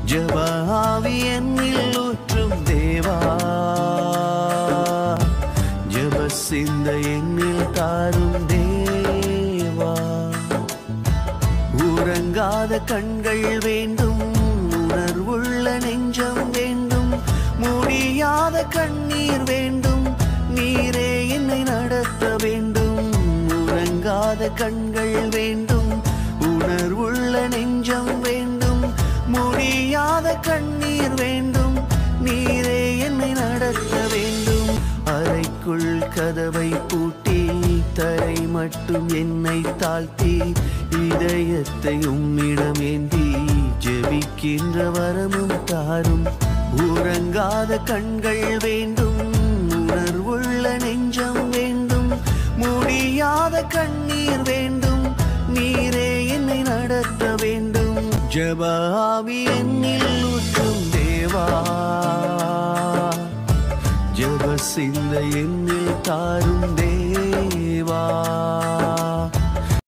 ஜப ஆவி என்னில் ஊற்றும் தேவா ஜப சிந்த என்னில் தாரும் தேவா உறங்காத கண்கள் வேண்டும் உணர்வுள்ள நெஞ்சம் வேண்டும் முடியாத கண்ணீர் வேண்டும் நீரே என்னை நடத்த வேண்டும் உறங்காத கண்கள் வேண்டும் உணர்வுள்ள நெஞ்சம் வேண்டும் முடியாத கண்ணீர் வேண்டும் நீரே என்னை நடத்த வேண்டும் அறைக்குள் கதவை பூட்டி தரை மட்டும் என்னை தாழ்த்தி இதயத்தை உம்மிடம் ஏந்தி ஜெபிக்கின்ற வரமும் தாரும் உறங்காத கண்கள் வேண்டும் உணர்வுள்ள நெஞ்சம் வேண்டும் முடியாத கண்ணீர் வேண்டும் நீரே என்னை நடத்த வேண்டும் ஜபாவி என்னில் ஊற்றும் தேவா ஜப சிந்த என்னில் தாரும் தேவா